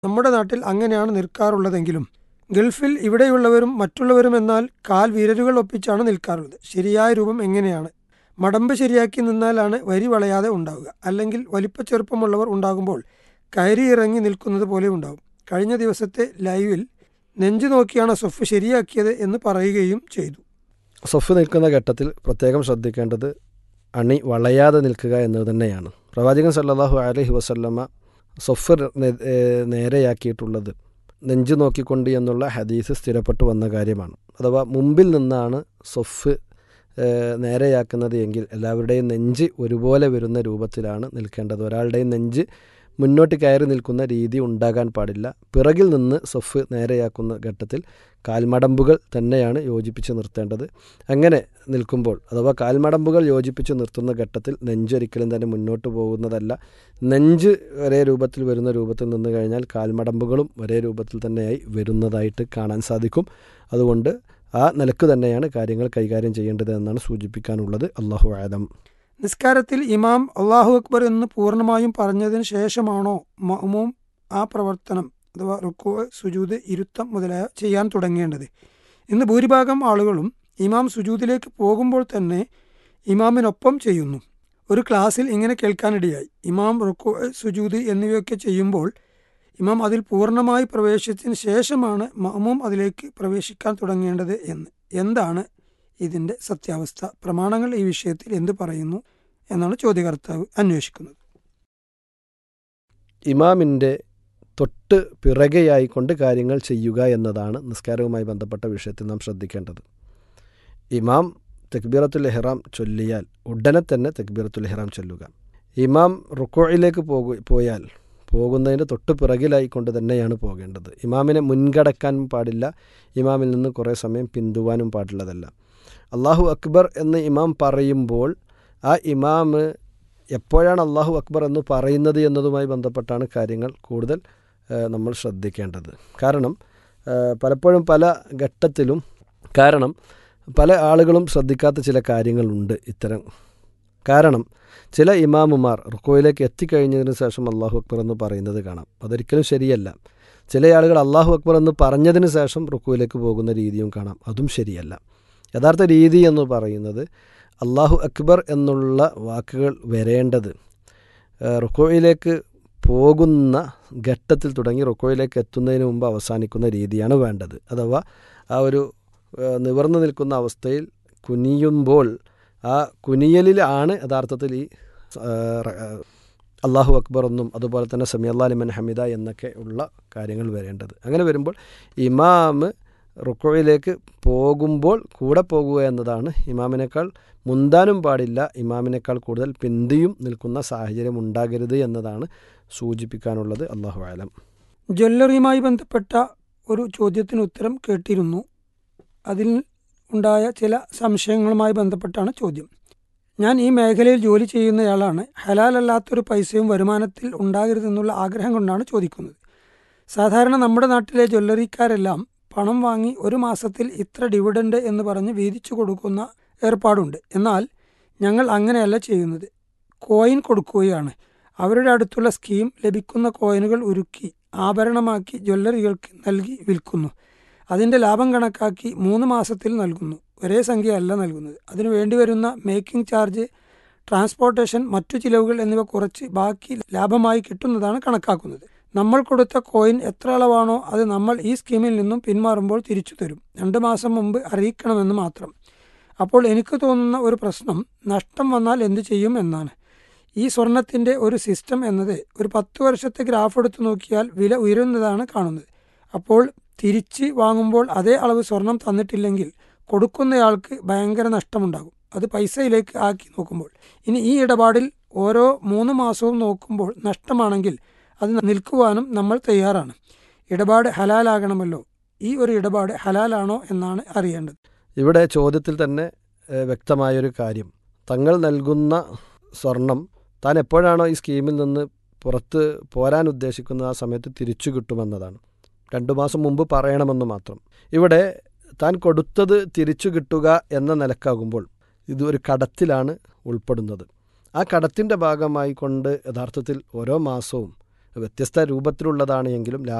നമ്മുടെ നാട്ടിൽ അങ്ങനെയാണ് നിൽക്കാറുള്ളതെങ്കിലും ഗൾഫിൽ ഇവിടെയുള്ളവരും മറ്റുള്ളവരും എന്നാൽ കാൽ വിരലുകൾ ഒപ്പിച്ചാണ് നിൽക്കാറുള്ളത് ശരിയായ രൂപം എങ്ങനെയാണ് മടമ്പ് ശരിയാക്കി നിന്നാലാണ് വരി വളയാതെ ഉണ്ടാവുക അല്ലെങ്കിൽ വലിപ്പച്ചെറുപ്പമുള്ളവർ ഉണ്ടാകുമ്പോൾ കയറി ഇറങ്ങി നിൽക്കുന്നത് പോലെ ഉണ്ടാവും കഴിഞ്ഞ ദിവസത്തെ ലൈവിൽ നെഞ്ചു നോക്കിയാണ് സൊഫ് ശരിയാക്കിയത് എന്ന് പറയുകയും ചെയ്തു സൊഫ് നിൽക്കുന്ന ഘട്ടത്തിൽ പ്രത്യേകം ശ്രദ്ധിക്കേണ്ടത് അണി വളയാതെ നിൽക്കുക എന്നത് തന്നെയാണ് പ്രവാചകൻ സല്ലല്ലാഹു അലൈഹി വസല്ലമ സൊഫ് നെ- ഏഹ് നേരെയാക്കിയിട്ടുള്ളത് നെഞ്ചു നോക്കിക്കൊണ്ട് എന്നുള്ള ഹദീസ് സ്ഥിരപ്പെട്ടു വന്ന കാര്യമാണ് അഥവാ മുമ്പിൽ നിന്നാണ് സൊഫ് ഏഹ് നേരെയാക്കുന്നത് എങ്കിൽ എല്ലാവരുടെയും നെഞ്ച് ഒരുപോലെ വരുന്ന രൂപത്തിലാണ് നിൽക്കേണ്ടത് ഒരാളുടെയും നെഞ്ച് മുന്നോട്ട് കയറി നിൽക്കുന്ന രീതി ഉണ്ടാകാൻ പാടില്ല പിറകിൽ നിന്ന് സൊഫ് നേരെയാക്കുന്ന ഘട്ടത്തിൽ കാൽമടമ്പുകൾ തന്നെയാണ് യോജിപ്പിച്ച് നിർത്തേണ്ടത് അങ്ങനെ നിൽക്കുമ്പോൾ അഥവാ കാൽമടമ്പുകൾ യോജിപ്പിച്ച് നിർത്തുന്ന ഘട്ടത്തിൽ നെഞ്ചൊരിക്കലും തന്നെ മുന്നോട്ട് പോകുന്നതല്ല നെഞ്ച് ഒരേ രൂപത്തിൽ വരുന്ന രൂപത്തിൽ നിന്ന് കഴിഞ്ഞാൽ കാൽമടമ്പുകളും ഒരേ രൂപത്തിൽ തന്നെയായി വരുന്നതായിട്ട് കാണാൻ സാധിക്കും അതുകൊണ്ട് ആ നിലക്ക് തന്നെയാണ് കാര്യങ്ങൾ കൈകാര്യം ചെയ്യേണ്ടത് എന്നാണ് സൂചിപ്പിക്കാനുള്ളത് അള്ളാഹു ആലം നിസ്കാരത്തിൽ ഇമാം അള്ളാഹു അക്ബർ എന്ന് പൂർണ്ണമായും പറഞ്ഞതിന് ശേഷമാണോ മഅ്മൂം ആ പ്രവർത്തനം അഥവാ റുക്കു സുജൂദ് ഇരുത്തം മുതലായ ചെയ്യാൻ തുടങ്ങേണ്ടത് ഇന്ന് ഭൂരിഭാഗം ആളുകളും ഇമാം സുജൂദിലേക്ക് പോകുമ്പോൾ തന്നെ ഇമാമിനൊപ്പം ചെയ്യുന്നു ഒരു ക്ലാസ്സിൽ ഇങ്ങനെ കേൾക്കാനിടയായി ഇമാം റുക്കു സുജൂദ് എന്നിവയൊക്കെ ചെയ്യുമ്പോൾ ഇമാം അതിൽ പൂർണ്ണമായി പ്രവേശിച്ചതിന് ശേഷമാണ് മഅ്മൂം അതിലേക്ക് പ്രവേശിക്കാൻ തുടങ്ങേണ്ടത് എന്ന് എന്താണ് ഇതിൻ്റെ സത്യാവസ്ഥ പ്രമാണങ്ങൾ ഈ വിഷയത്തിൽ എന്ത് പറയുന്നു എന്നാണ് ചോദ്യകർത്താവ് അന്വേഷിക്കുന്നത് ഇമാമിൻ്റെ തൊട്ട് പിറകെയായിക്കൊണ്ട് കാര്യങ്ങൾ ചെയ്യുക എന്നതാണ് നിസ്കാരവുമായി ബന്ധപ്പെട്ട വിഷയത്തിൽ നാം ശ്രദ്ധിക്കേണ്ടത് ഇമാം തെക്ബീറത്തുൽ ഇഹ്റാം ചൊല്ലിയാൽ ഉടനെ തന്നെ തെക്ബീറത്തുൽ ഇഹ്റാം ചൊല്ലുക ഇമാം റുക്കോയിലേക്ക് പോകു പോയാൽ പോകുന്നതിൻ്റെ തൊട്ട് പിറകിലായിക്കൊണ്ട് തന്നെയാണ് പോകേണ്ടത് ഇമാമിനെ മുൻകടക്കാൻ പാടില്ല ഇമാമിൽ നിന്ന് കുറേ സമയം പിന്തുവാനും പാടുള്ളതല്ല അള്ളാഹു അക്ബർ എന്ന് ഇമാം പറയുമ്പോൾ ആ ഇമാമ് എപ്പോഴാണ് അള്ളാഹു അക്ബർ എന്ന് പറയുന്നത് എന്നതുമായി ബന്ധപ്പെട്ടാണ് കാര്യങ്ങൾ കൂടുതൽ ഏഹ്, നമ്മൾ ശ്രദ്ധിക്കേണ്ടത് കാരണം ഏഹ്, പലപ്പോഴും പല ഘട്ടത്തിലും കാരണം പല ആളുകളും ശ്രദ്ധിക്കാത്ത ചില കാര്യങ്ങളുണ്ട് ഇത്തരം കാരണം ചില ഇമാമുമാർ റുക്കോയിലേക്ക് എത്തിക്കഴിഞ്ഞതിന് ശേഷം അള്ളാഹു അക്ബർ എന്ന് പറയുന്നത് കാണാം അതൊരിക്കലും ശരിയല്ല ചില ആളുകൾ അള്ളാഹു അക്ബർ എന്ന് പറഞ്ഞതിന് ശേഷം റുക്കോയിലേക്ക് പോകുന്ന രീതിയും കാണാം അതും ശരിയല്ല യഥാർത്ഥ രീതി എന്ന് പറയുന്നത് അള്ളാഹു അക്ബർ എന്നുള്ള വാക്കുകൾ വരേണ്ടത് ഏഹ്, റുക്കോയിലേക്ക് പോകുന്ന ഘട്ടത്തിൽ തുടങ്ങി റുക്കോയിലേക്ക് എത്തുന്നതിന് മുമ്പ് അവസാനിക്കുന്ന രീതിയാണ് വേണ്ടത് അഥവാ ആ ഒരു ഏഹ്, നിവർന്നു നിൽക്കുന്ന അവസ്ഥയിൽ കുനിയുമ്പോൾ ആ കുനിയലിലാണ് യഥാർത്ഥത്തിൽ ഈ ഏഹ്, റ- ഏഹ്, അള്ളാഹു അക്ബർ എന്നും അതുപോലെ തന്നെ സമി അള്ളാ ലിമൻ ഹമിദ എന്നൊക്കെ ഉള്ള കാര്യങ്ങൾ വരേണ്ടത് അങ്ങനെ വരുമ്പോൾ ഇമാമ് റുക്കോയിലേക്ക് പോകുമ്പോൾ കൂടെ പോകുക എന്നതാണ് ഇമാമിനേക്കാൾ മുന്താനും പാടില്ല ഇമാമിനേക്കാൾ കൂടുതൽ പിന്തിയും നിൽക്കുന്ന സാഹചര്യം ഉണ്ടാകരുത് എന്നതാണ് സൂചിപ്പിക്കാനുള്ളത് അള്ളാഹു ആലം ജ്വല്ലറിയുമായി ബന്ധപ്പെട്ട ഒരു ചോദ്യത്തിന് ഉത്തരം കേട്ടിരുന്നു അതിൽ ഉണ്ടായ ചില സംശയങ്ങളുമായി ബന്ധപ്പെട്ടാണ് ചോദ്യം ഞാൻ ഈ മേഖലയിൽ ജോലി ചെയ്യുന്നയാളാണ് ഹലാലല്ലാത്തൊരു പൈസയും വരുമാനത്തിൽ ഉണ്ടാകരുതെന്നുള്ള ആഗ്രഹം കൊണ്ടാണ് ചോദിക്കുന്നത് സാധാരണ നമ്മുടെ നാട്ടിലെ ജ്വല്ലറിക്കാരെല്ലാം പണം വാങ്ങി ഒരു മാസത്തിൽ ഇത്ര ഡിവിഡൻഡ് എന്ന് പറഞ്ഞ് വീതിച്ചു കൊടുക്കുന്ന ഏർപ്പാടുണ്ട് എന്നാൽ ഞങ്ങൾ അങ്ങനെയല്ല ചെയ്യുന്നത് കോയിൻ കൊടുക്കുകയാണ് അവരുടെ അടുത്തുള്ള സ്കീം ലഭിക്കുന്ന കോയിനുകൾ ഉരുക്കി ആഭരണമാക്കി ജ്വല്ലറികൾക്ക് നൽകി വിൽക്കുന്നു അതിൻ്റെ ലാഭം കണക്കാക്കി മൂന്ന് മാസത്തിൽ നൽകുന്നു ഒരേ സംഖ്യ അല്ല നൽകുന്നത് അതിനു വേണ്ടി വരുന്ന മേക്കിംഗ് ചാർജ് ട്രാൻസ്പോർട്ടേഷൻ മറ്റു ചിലവുകൾ എന്നിവ കുറച്ച് ബാക്കി ലാഭമായി കിട്ടുന്നതാണ് കണക്കാക്കുന്നത് നമ്മൾ കൊടുത്ത കോയിൻ എത്ര അളവാണോ അത് നമ്മൾ ഈ സ്കീമിൽ നിന്നും പിന്മാറുമ്പോൾ തിരിച്ചു തരും രണ്ട് മാസം മുമ്പ് അറിയിക്കണമെന്ന് മാത്രം അപ്പോൾ എനിക്ക് തോന്നുന്ന ഒരു പ്രശ്നം നഷ്ടം വന്നാൽ എന്തു ചെയ്യും എന്നാണ് ഈ സ്വർണത്തിൻ്റെ ഒരു സിസ്റ്റം എന്നത് ഒരു പത്ത് വർഷത്തെ ഗ്രാഫ് എടുത്ത് നോക്കിയാൽ വില ഉയരുന്നതാണ് കാണുന്നത് അപ്പോൾ തിരിച്ച് വാങ്ങുമ്പോൾ അതേ അളവ് സ്വർണം തന്നിട്ടില്ലെങ്കിൽ കൊടുക്കുന്നയാൾക്ക് ഭയങ്കര നഷ്ടമുണ്ടാകും അത് പൈസയിലേക്ക് ആക്കി നോക്കുമ്പോൾ ഇനി ഈ ഇടപാടിൽ ഓരോ മൂന്ന് മാസവും നോക്കുമ്പോൾ നഷ്ടമാണെങ്കിൽ അത് നിൽക്കുവാനും നമ്മൾ തയ്യാറാണ് ഇടപാട് ഹലാലാകണമല്ലോ ഈ ഒരു ഇടപാട് ഹലാലാണോ എന്നാണ് അറിയേണ്ടത് ഇവിടെ ചോദ്യത്തിൽ തന്നെ ഏഹ്, വ്യക്തമായൊരു കാര്യം തങ്ങൾ നൽകുന്ന സ്വർണം താൻ എപ്പോഴാണോ ഈ സ്കീമിൽ നിന്ന് പുറത്ത് പോരാൻ ഉദ്ദേശിക്കുന്നത് ആ സമയത്ത് തിരിച്ചു കിട്ടുമെന്നതാണ് രണ്ടു മാസം മുമ്പ് പറയണമെന്ന് മാത്രം ഇവിടെ താൻ കൊടുത്തത് തിരിച്ചു കിട്ടുക എന്ന നിലക്കാകുമ്പോൾ ഇത് ഒരു കടത്തിലാണ് ഉൾപ്പെടുന്നത് ആ കടത്തിൻ്റെ ഭാഗമായി കൊണ്ട് യഥാർത്ഥത്തിൽ ഓരോ മാസവും വ്യത്യസ്ത രൂപത്തിലുള്ളതാണ് എങ്കിലും